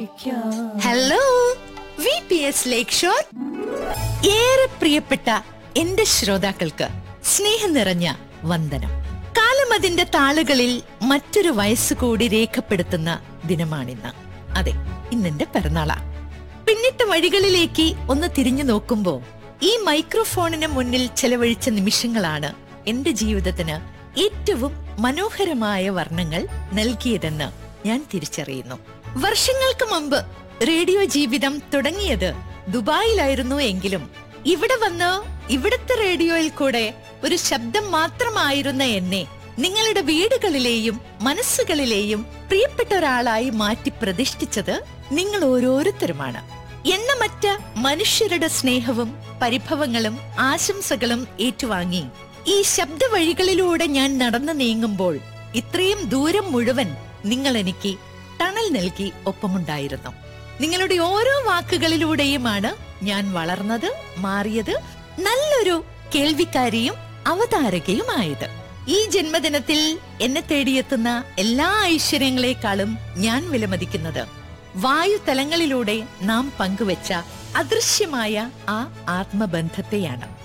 hello V P S lake shore ഏറെ പ്രിയപ്പെട്ട എന്റെ ശ്രോതാക്കൾക്ക് സ്നേഹം നിറഞ്ഞ വന്ദനം കാലം അതിന്റെ താളുകളിൽ മറ്റൊരു വയസ്സ് കൂടി രേഖപ്പെടുത്തുന്ന ദിനമാണിന്ന് അതെ ഇന്നെന്റെ പിറന്നാളാ പിന്നിട്ട വഴികളിലേക്ക് ഒന്ന് തിരിഞ്ഞു നോക്കുമ്പോ ഈ മൈക്രോഫോണിന് മുന്നിൽ ചെലവഴിച്ച നിമിഷങ്ങളാണ് എന്റെ ജീവിതത്തിന് ഏറ്റവും മനോഹരമായ വർണ്ണങ്ങൾ നൽകിയതെന്ന് ഞാൻ തിരിച്ചറിയുന്നു വർഷങ്ങൾക്ക് മുമ്പ് റേഡിയോ ജീവിതം തുടങ്ങിയത് ദുബായിലായിരുന്നു എങ്കിലും ഇവിടെ വന്ന് ഇവിടുത്തെ റേഡിയോയിൽ കൂടെ ഒരു ശബ്ദം മാത്രമായിരുന്ന എന്നെ നിങ്ങളുടെ വീടുകളിലെയും മനസ്സുകളിലെയും പ്രിയപ്പെട്ട ഒരാളായി മാറ്റി പ്രതിഷ്ഠിച്ചത് നിങ്ങൾ ഓരോരുത്തരുമാണ് എണ്ണമറ്റ മനുഷ്യരുടെ സ്നേഹവും പരിഭവങ്ങളും ആശംസകളും ഏറ്റുവാങ്ങി ഈ ശബ്ദ വഴികളിലൂടെ ഞാൻ നടന്നു നീങ്ങുമ്പോൾ ഇത്രയും ദൂരം മുഴുവൻ നിങ്ങൾ എനിക്ക് തണൽ നൽകി ഒപ്പമുണ്ടായിരുന്നു നിങ്ങളുടെ ഓരോ വാക്കുകളിലൂടെയുമാണ് ഞാൻ വളർന്നത് മാറിയത് നല്ലൊരു കേൾവിക്കാരിയും അവതാരകയുമായത് ഈ ജന്മദിനത്തിൽ എന്നെ തേടിയെത്തുന്ന എല്ലാ ഐശ്വര്യങ്ങളെക്കാളും ഞാൻ വിലമതിക്കുന്നത് വായുതലങ്ങളിലൂടെ നാം പങ്കുവച്ച അദൃശ്യമായ ആ ആത്മബന്ധത്തെയാണ്